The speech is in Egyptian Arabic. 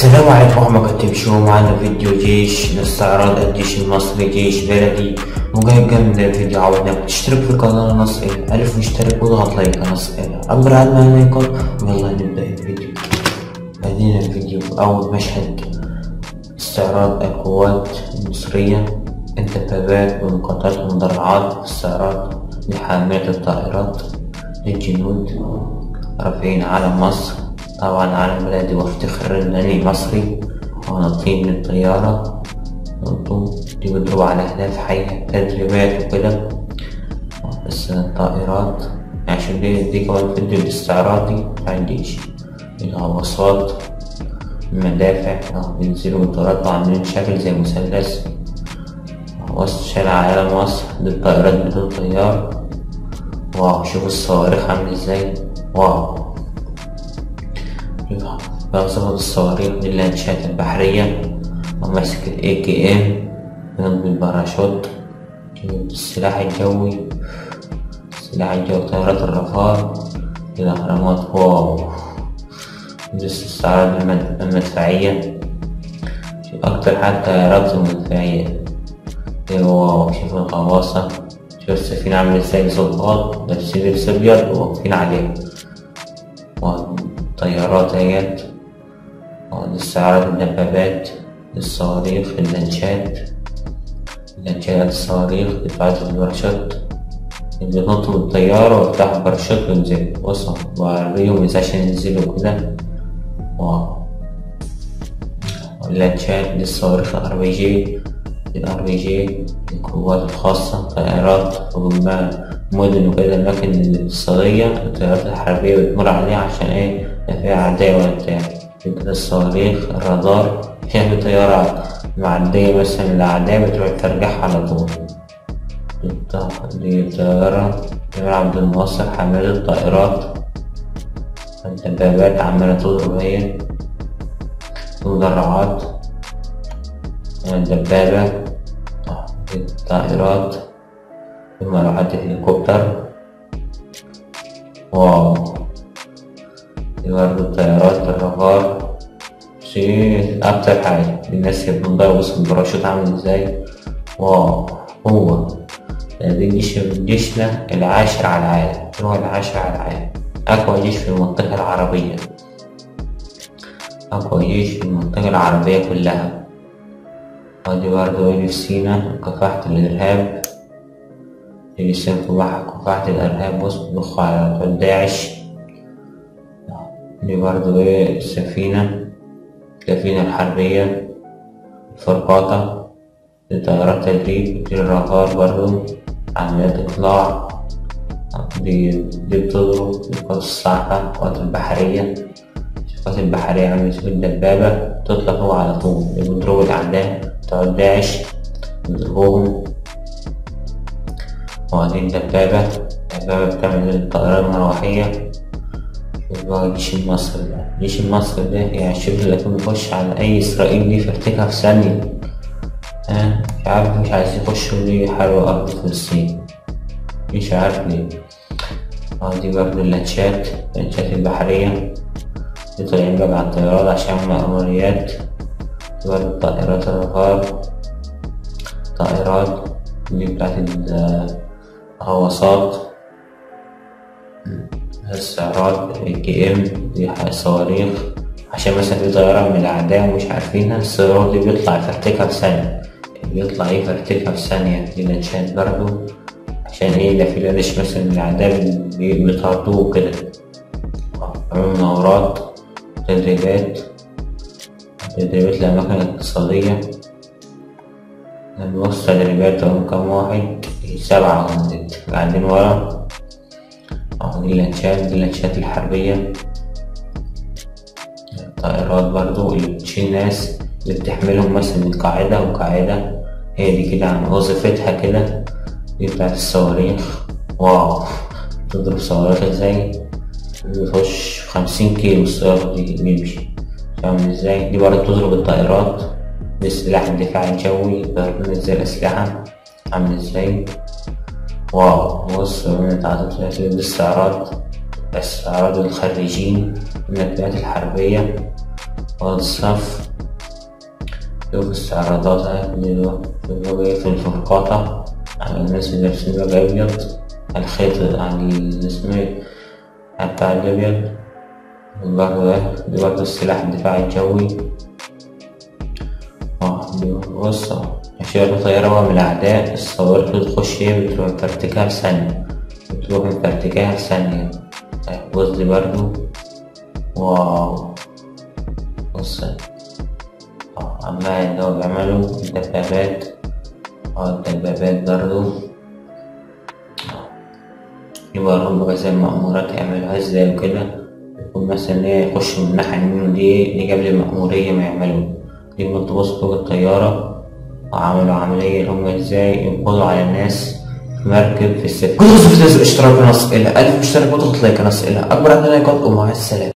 السلام عليكم ورحمة الله تمشوا معنا فيديو جيش لاستعراض الجيش المصري جيش بلدي مجهز من الفيديو عودناك تشترك في القناة نص إلى ألف مشترك واضغط لايك نص إلى أكبر عدد ما يكون ويلا نبدأ الفيديو بدينا الفيديو أول مشهد استعراض القوات المصرية الدبابات والمقاطعات والمدرعات استعراض لحاملة الطائرات للجنود رافعين علم مصر طبعا علم بلدي وافتخر انني مصري ونطين من الطيارة انتم دي بيضربوا على اهداف حية تدريبات وكده بس الطائرات عشان دي, دي كمان فيديو الاستعراضي بتاع الجيش الغواصات المدافع بينزلوا بالطيارات وعاملين شكل زي مثلث وسط شارع علم مصر دي الطائرات بدون طيار واو شوفوا الصواريخ عامل ازاي واو بغزوة الصواريخ باللانشات البحرية وماسك الاي كي ام جنب الباراشوت السلاح الجوي السلاح الجوي طيارات الرفاه الأهرامات واو الاستعراض المدفعية أكتر حاجة طيارات المدفعية واو شوف الغواصة شوف السفينة عاملة ازاي ظباط لابسين لبس أبيض وواقفين عليها والطيارات اهيت والاستعراض الدبابات الصواريخ اللانشات اللانشات الصواريخ دفاعات الباراشوت اللي بينطوا من الطيارة ويفتحوا الباراشوت وينزلوا بصوا وأوريهم ازاي عشان ينزلوا كده واو اللانشات دي الصواريخ الار بي جي الار بي جي القوات الخاصة طائرات مدن وكده الأماكن الاقتصادية الطيارات الحربية بتمر عليها عشان إيه لا فيها أعداء ولا بتاع كده الصواريخ الرادار فيها طيارة معدية مثلا الأعداء بتروح ترجعها على طول دي طيارة جمال عبد الناصر حاملة الطائرات الدبابات عمالة تضرب هي المدرعات الدبابة الطائرات مروحات الهليكوبتر واو دي برضه الطيارات الرافال شيء أكتر حاجة الناس اللي بتنضرب بص الباراشوت عامل ازاي واو هو دي جيش جيشنا العاشر على العالم هو العاشر على العالم أقوى جيش في المنطقة العربية أقوى جيش في المنطقة العربية كلها ودي برضه إيه في سينا مكافحة الإرهاب اللي سينفوا مكافحة الإرهاب بص بيضخوا على بتوع داعش دي برضه إيه السفينة السفينة الحربية الفرقاطة لطيارات تدريب دي الرافال برضه عمليات إطلاع دي دي بتضرب القوات الصاعقة القوات البحرية القوات البحرية عملت في الدبابة تطلق هو على طول بيضربوا الأعداء بتوع داعش بيضربوهم وهذه الدبابة الدبابة بتعمل الطائرة المروحية بقى الجيش المصري ده الجيش المصري ده يعني شبه لكن بيخش على أي إسرائيل دي يفرتكها في ثانية ها مش عارف مش عايز يخشوا ليه يحاربوا أرض فلسطين مش عارف ليه اه دي برضه اللانشات اللانشات البحرية دي طالعين بقى على الطيارات عشان مأموريات دي برضه طائرات الرفاه طائرات دي بتاعت الغواصات السعرات الكي ام دي صواريخ عشان مثلا في طيارة من الأعداء ومش عارفينها الصاروخ دي بيطلع يفرتكها في ثانية بيطلع يفرتكها في ثانية دي لانشات برضه عشان ايه ده في لانش مثلا من الأعداء بيطاردوه كده عملوا مناورات تدريبات تدريبات للأماكن الاقتصادية نبص تدريبات أو كام واحد سبعة قاعدين ورا أهو دي اللانشات دي اللانشات الحربية الطائرات برضو اللي بتشيل ناس اللي بتحملهم مثلا من قاعدة وقاعدة هي دي كده عن وظيفتها كده دي بتاعت الصواريخ واو تضرب صواريخ ازاي بيخش خمسين كيلو الصاروخ دي بيمشي فاهم ازاي دي برضه بتضرب الطائرات بسلاح الدفاع الجوي ضرب ازاي الأسلحة عامل ازاي واو بص بتاعت الاستعراض استعراض الخريجين من الكليات الحربية وادي الصف شوف استعراضات اهي في الفرقاطة على الناس اللي لابسين بقى أبيض الخيط يعني اسمه ايه بتاع الأبيض برضه ده دي برضه السلاح الدفاع الجوي اه دي بص أشياء طيارة بقى من الأعداء الصواريخ بتخش ايه بتروح مفرتكاها في ثانية بتروح مفرتكاها في ثانية بص دي برضه واو بص اه عمال اللي هو بيعملوا الدبابات اه الدبابات برضه يبقى لهم بقى زي المأمورات يعملوها ازاي وكده يكون مثلا ايه يخشوا من الناحية اليمين ودي دي قبل المأمورية ما يعملوا دي ما تبص فوق الطيارة وعملوا عملية اللي هم ازاي ينقضوا على الناس في مركب في السفن كنت في اشتراك قناة ألف مشترك وتضغط لايك قناة أكبر عدد لايكات ومع السلامة